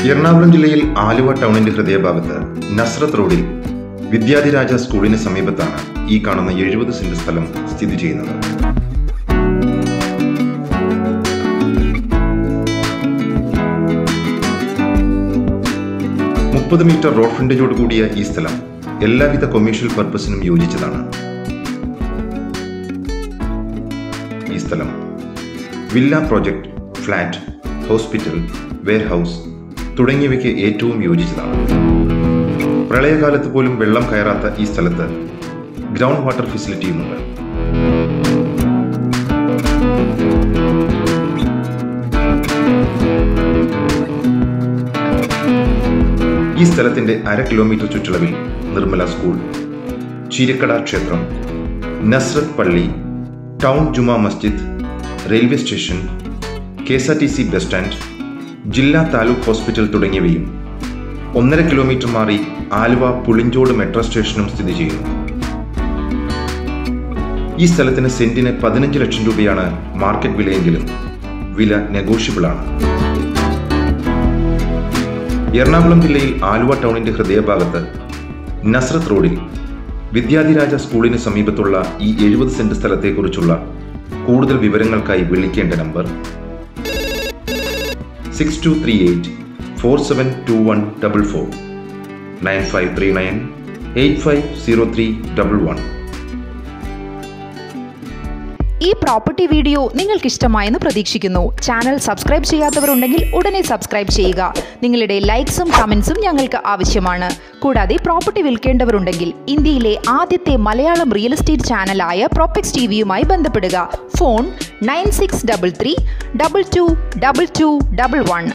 എറണാകുളം ജില്ലയിൽ ആലുവ ടൗണിന്റെ ഹൃദയഭാഗത്ത് നസ്രത്ത് റോഡിൽ വിദ്യാധിരാജ സ്കൂളിന് സമീപത്താണ് ഈ കാണുന്ന എഴുപത് സെന്റ് സ്ഥലം സ്ഥിതി ചെയ്യുന്നത് മുപ്പത് മീറ്റർ റോഡ് ഫ്രണ്ടേജോട് കൂടിയ ഈ സ്ഥലം എല്ലാവിധ കൊമേഴ്ഷ്യൽ പർപ്പസിനും യോജിച്ചതാണ് ഈ സ്ഥലം villa project flat hospital warehouse തുടങ്ങിയവയ്ക്ക് ഏറ്റവും യോജിച്ചതാണ് പ്രളയകാലത്ത് പോലും വെള്ളം കയറാത്ത ഈ സ്ഥലത്ത് ഗ്രൗണ്ട് വാട്ടർ ഫെസിലിറ്റിയുമുണ്ട് ഈ സ്ഥലത്തിന്റെ അര കിലോമീറ്റർ ചുറ്റളവിൽ നിർമ്മല സ്കൂൾ ചീരക്കട ക്ഷേത്രം നസ്രത്ത് പള്ളി town Juma Masjid railway station K S R T C bus stand ജില്ലാ താലൂക്ക് ഹോസ്പിറ്റൽ തുടങ്ങിയവയും ഒന്നര കിലോമീറ്റർ മാറി ആലുവ പുളിഞ്ചോട് മെട്രോ സ്റ്റേഷനും സ്ഥിതി ചെയ്യുന്നു ഈ സ്ഥലത്തിന് സെന്റിന് പതിനഞ്ച് ലക്ഷം രൂപയാണ് മാർക്കറ്റ് വിലയെങ്കിലും വില നെഗോഷ്യബിൾ ആണ് എറണാകുളം ജില്ലയിൽ ആലുവ ടൗണിന്റെ ഹൃദയഭാഗത്ത് നസ്രത്ത് റോഡിൽ വിദ്യാധിരാജ സ്കൂളിന് സമീപത്തുള്ള ഈ എഴുപത് സെന്റ് സ്ഥലത്തെക്കുറിച്ചുള്ള കൂടുതൽ വിവരങ്ങൾക്കായി വിളിക്കേണ്ട number six two three eight four seven two one double four nine five three nine eight five zero three double one ഈ പ്രോപ്പർട്ടി വീഡിയോ നിങ്ങൾക്ക് ഇഷ്ടമായെന്ന് പ്രതീക്ഷിക്കുന്നു ചാനൽ സബ്സ്ക്രൈബ് ചെയ്യാത്തവരുണ്ടെങ്കിൽ ഉടനെ സബ്സ്ക്രൈബ് ചെയ്യുക നിങ്ങളുടെ ലൈക്സും കമൻസും ഞങ്ങൾക്ക് ആവശ്യമാണ് കൂടാതെ പ്രോപ്പർട്ടി വിൽക്കേണ്ടവരുണ്ടെങ്കിൽ ഇന്ത്യയിലെ ആദ്യത്തെ മലയാളം റിയൽ എസ്റ്റേറ്റ് ചാനലായ പ്രോപ്പക്സ് ടി വിയുമായി ബന്ധപ്പെടുക phone nine six double three double two double two double one